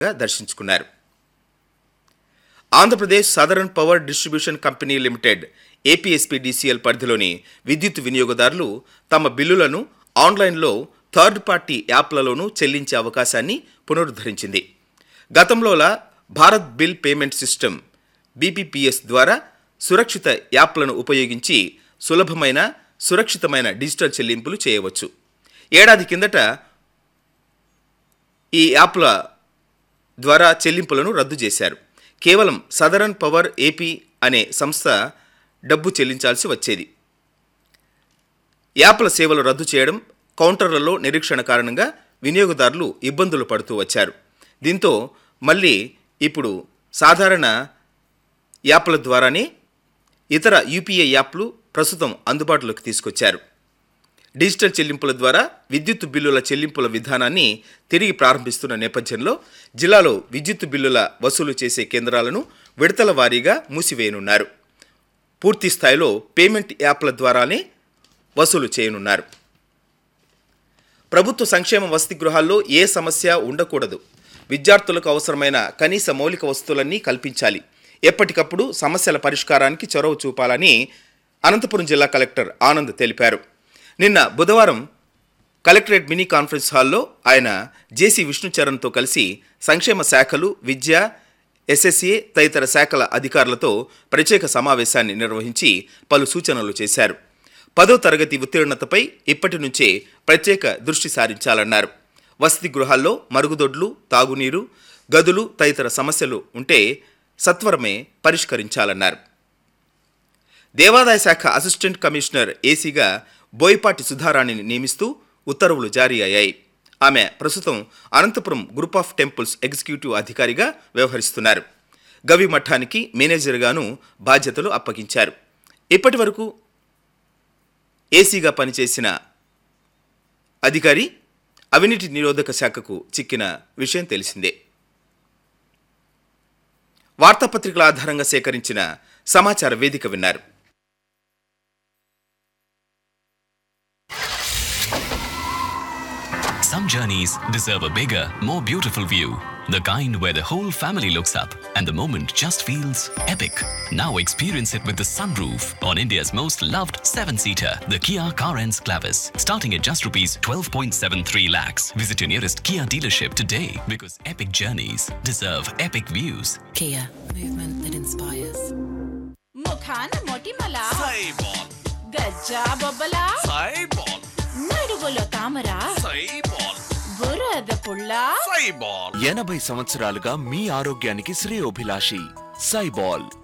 దర్శించుకున్నారు Andhra Pradesh southern power distribution company limited APSPDCL పరిధిలోని విద్యుత్ వినియోగదారులు తమ బిల్లులను ఆన్లైన్లో థర్డ్ పార్టీ యాప్లలోనూ చెల్లించే అవకాశాన్ని పునరుద్ధరించింది గతంలోలా Bharat bill payment system BBPS ద్వారా సురక్షిత యాప్లను ఉపయోగించి సులభమైన సురక్షితమైన డిజిటల్ చెల్లింపులు చేయవచ్చు ఏడాది కిందట ఈ యాప్ల ద్వారా చెల్లింపులను రద్దు చేశారు కేవలం సదరన్ పవర్ ఏపీ అనే సంస్థ డబ్బు చెల్లించాల్సి వచ్చేది యాప్ల సేవలు రద్దు చేయడం కౌంటర్లలో నిరీక్షణ కారణంగా వినియోగదారులు ఇబ్బందులు పడుతూ వచ్చారు దీంతో మళ్ళీ ఇప్పుడు సాధారణ యాప్ల ద్వారానే ఇతర యూపీఐ యాప్లు ప్రస్తుతం అందుబాటులోకి తీసుకొచ్చారు డిజిటల్ చెల్లింపుల ద్వారా విద్యుత్ బిల్లుల చెల్లింపుల విధానాన్ని తిరిగి ప్రారంభిస్తున్న నేపథ్యంలో జిల్లాలో విద్యుత్ బిల్లుల వసూలు చేసే కేంద్రాలను విడతల వారీగా మూసివేయనున్నారు పూర్తి స్థాయిలో పేమెంట్ యాప్ల ద్వారానే వసూలు చేయనున్నారు ప్రభుత్వ సంక్షేమ వసతి గృహాల్లో ఏ సమస్య ఉండకూడదు విద్యార్థులకు అవసరమైన కనీస మౌలిక వస్తువులన్నీ కల్పించాలి ఎప్పటికప్పుడు సమస్యల పరిష్కారానికి చొరవ చూపాలని అనంతపురం జిల్లా కలెక్టర్ ఆనంద్ తెలిపారు నిన్న బుధవారం కలెక్టరేట్ మినీ కాన్ఫరెన్స్ హాల్లో ఆయన జేసీ విష్ణుచరణ్తో కలిసి సంక్షేమ శాఖలు విద్య ఎస్ఎస్ఏ తదితర శాఖల అధికారులతో ప్రత్యేక సమావేశాన్ని నిర్వహించి పలు సూచనలు చేశారు పదో తరగతి ఉత్తీర్ణతపై ఇప్పటి నుంచే ప్రత్యేక దృష్టి సారించాలన్నారు వసతి గృహాల్లో మరుగుదొడ్లు తాగునీరు గదులు తదితర సమస్యలు ఉంటే సత్వరమే పరిష్కరించాలన్నారు దేవాదాయ శాఖ అసిస్టెంట్ కమిషనర్ ఏసీగా బోయపాటి సుధారాణిని నియమిస్తూ ఉత్తర్వులు జారీ అయ్యాయి ఆమె ప్రస్తుతం Anantapuram group of temples executive అధికారిగా వ్యవహరిస్తున్నారు గవి మఠానికి మేనేజర్గాను బాధ్యతలు అప్పగించారు ఇప్పటి వరకు ఏసీగా పనిచేసిన అధికారి అవినీతి నిరోధక శాఖకు చిక్కిన విషయం తెలిసిందే వార్తాపత్రికల ఆధారంగా సేకరించిన సమాచార వేదిక విన్నారు Some journeys deserve a bigger, more beautiful view. The kind where the whole family looks up and the moment just feels epic. Now experience it with the sunroof on India's most loved seven-seater, the Kia Carens Clavis. Starting at just rupees 12.73 lakhs. Visit your nearest Kia dealership today because epic journeys deserve epic views. Kia, movement that inspires. ముఖాన మొటిమల సైబాల్ గజ్జా బొబ్బల సైబాల్ నడుగులో తామర సైబాల్ బురద పుల్ల సైబాల్ ఎనభై సంవత్సరాలుగా మీ ఆరోగ్యానికి శ్రేయోభిలాషి సైబాల్